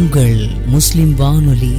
உங்கள் முஸ்லிம் வானொலி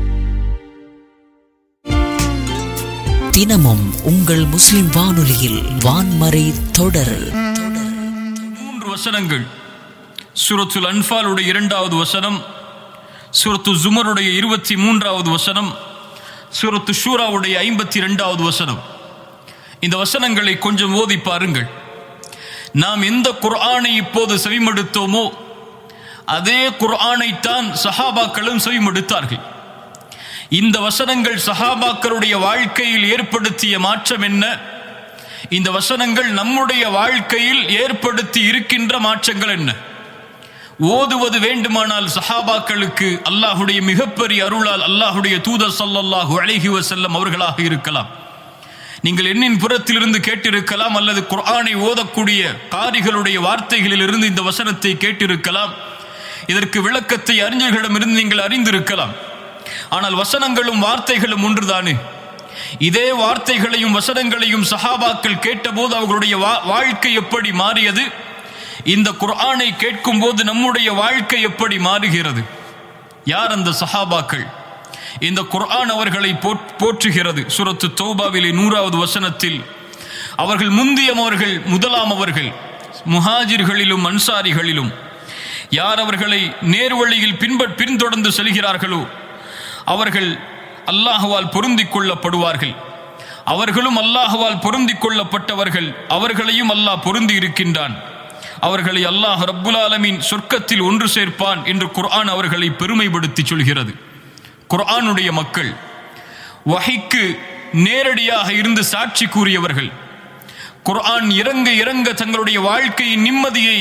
தினமும் உங்கள் முஸ்லிம் வானொலியில் வான்மறை தொடர் மூன்று வசனங்கள் சூரத்துல் அன்ஃபாலுடைய இரண்டாவது வசனம் சூரத்து ஜுமருடைய இருபத்தி மூன்றாவது வசனம் சூரத்து ஷூராவுடைய ஐம்பத்தி இரண்டாவது வசனம் இந்த வசனங்களை கொஞ்சம் ஓதி பாருங்கள் நாம் எந்த குர்ஆனை இப்போது செவிமடுத்தோமோ அதே குர்ஆனைத்தான் சஹாபாக்களும் செவிமடுத்தார்கள் இந்த வசனங்கள் சஹாபாக்களுடைய வாழ்க்கையில் ஏற்படுத்திய மாற்றம் என்ன இந்த வசனங்கள் நம்முடைய வாழ்க்கையில் ஏற்படுத்தி இருக்கின்ற மாற்றங்கள் என்ன ஓதுவது வேண்டுமானால் சஹாபாக்களுக்கு அல்லாஹுடைய மிகப்பெரிய அருளால் அல்லாஹுடைய தூதர் ஸல்லல்லாஹு அலைஹி வஸல்லம் அவர்களாக இருக்கலாம் நீங்கள் எண்ணின் புறத்திலிருந்து கேட்டிருக்கலாம் அல்லது குர்ஆனை ஓதக்கூடிய காரிகளுடைய வார்த்தைகளிலிருந்து இந்த வசனத்தை கேட்டிருக்கலாம் இதற்கு விளக்கத்தை அறிஞர்களிடமிருந்து நீங்கள் அறிந்திருக்கலாம் ஆனால் வசனங்களும் வார்த்தைகளும் ஒன்றுதானே இதே வார்த்தைகளையும் வசனங்களையும் சஹாபாக்கள் கேட்டபோது அவர்களுடைய வா- வாழ்க்கை எப்படி மாறியது இந்த குர்ஆனை கேட்கும் போது நம்முடைய வாழ்க்கை எப்படி மாறுகிறது யார் அந்த சஹாபாக்கள் இந்த குர்ஆன் அவர்களை போற்- போற்றுகிறது சூரத்து தௌபாவிலே நூறாவது வசனத்தில் அவர்கள் முந்தியமவர்கள் முதலாம் அவர்கள் முஹாஜிர்களிலும் அன்சாரிகளிலும் யார் அவர்களை நேர்வழியில் பின்பற் பின்தொடர்ந்து செல்கிறார்களோ அவர்கள் அல்லாஹுவால் பொருந்திக் கொள்ளப்படுவார்கள் அவர்களும் அல்லாஹுவால் பொருந்திக் கொள்ளப்பட்டவர்கள் அவர்களையும் அல்லாஹ் பொருந்தி இருக்கின்றான் அவர்களை அல்லாஹ் ரப்புல் ஆலமீன் சொர்க்கத்தில் ஒன்று சேர்ப்பான் என்று குர்ஆன் அவர்களை பெருமைப்படுத்தி சொல்கிறது குர்ஆனுடைய மக்கள் வஹைக்கு நேரடியாக இருந்து சாட்சி கூறியவர்கள் குர்ஆன் இறங்க இறங்க தங்களுடைய வாழ்க்கையின் நிம்மதியை